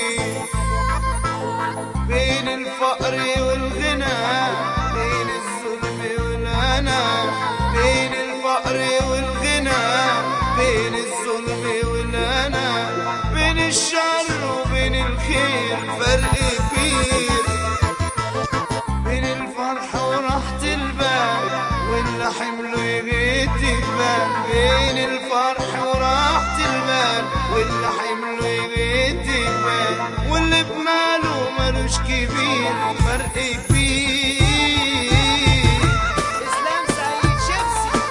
كبير بين الفقر والغنى بين الظلم والهنا بين الفقر والغنى بين الظلم والهنا بين الشر وبين الخير فرق كبير بين الفرح وراحة البال واللي حمله يغيت جبال بين الفرح وراحة البال واللي حمله يغيت جبال واللي بماله ملوش كبير فرق كبير اسلام سعيد شيبسي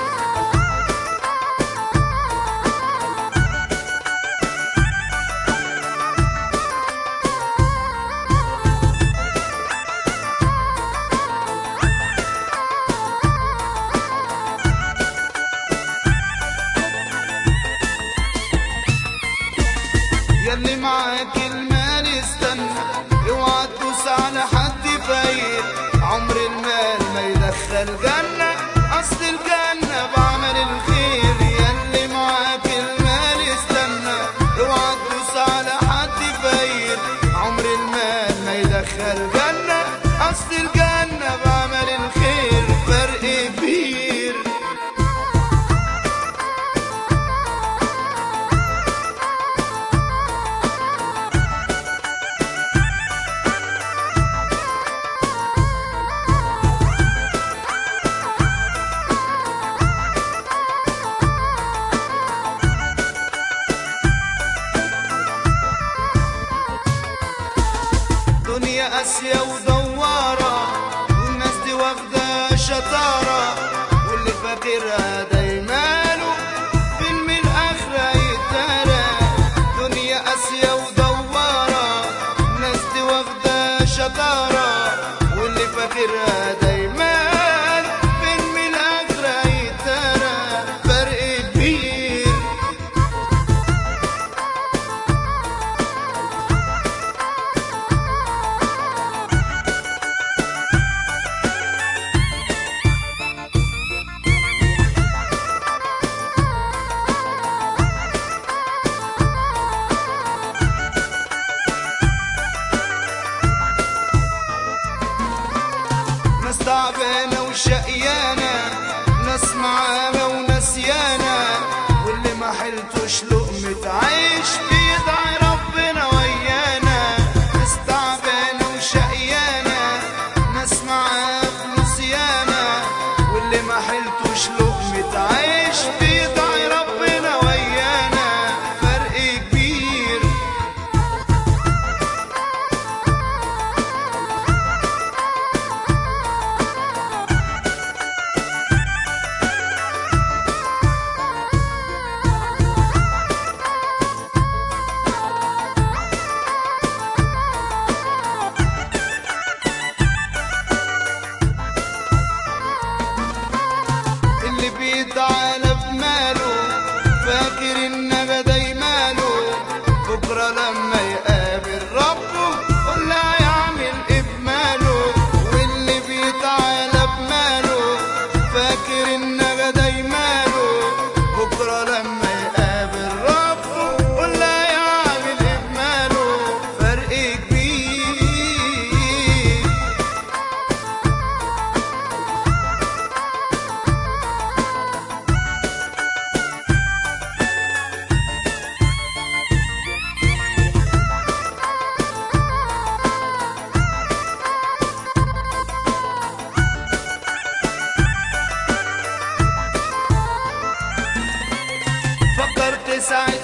يلي معاك المال استنى اوعى تدوس على حد فاير عمر المال ما يدخل جنة اصل الجنة بعمل الخير يلي معاك المال استنى اوعى تدوس على حد فاير عمر المال ما يدخل جنة اصل الجنة بعمل الخير فرق كبير دنيا قاسية ودوارة والناس دي واخدة شطارة واللي فاكرها دايماله فيلم الآخرة يتدارى دنيا قاسية ودوارة الناس دي واخدة شطارة واللي فاكرها دايماله فيلم الآخرة يتدارى فرق كبير ناس تعبانة وشقيانة ناس معانا ونسيانة واللي ما حلتوش لقمة عيش بيدعي ربنا ويانا ناس تعبانة وشقيانة ناس معاه فلوس ياما واللي ما حلتوش لقمة عيش بيدعي ربنا ويانا فرق كبير اللي بيتعالى بماله فاكر ان غدا ماله بكره لما يقابل ربه قول لا يعمل ايه بماله واللي بيتعالى بماله فاكر ان غدا ماله بكره لما يقابل ربه قول لا يعمل ايه بماله فرق كبير فكرت ساعة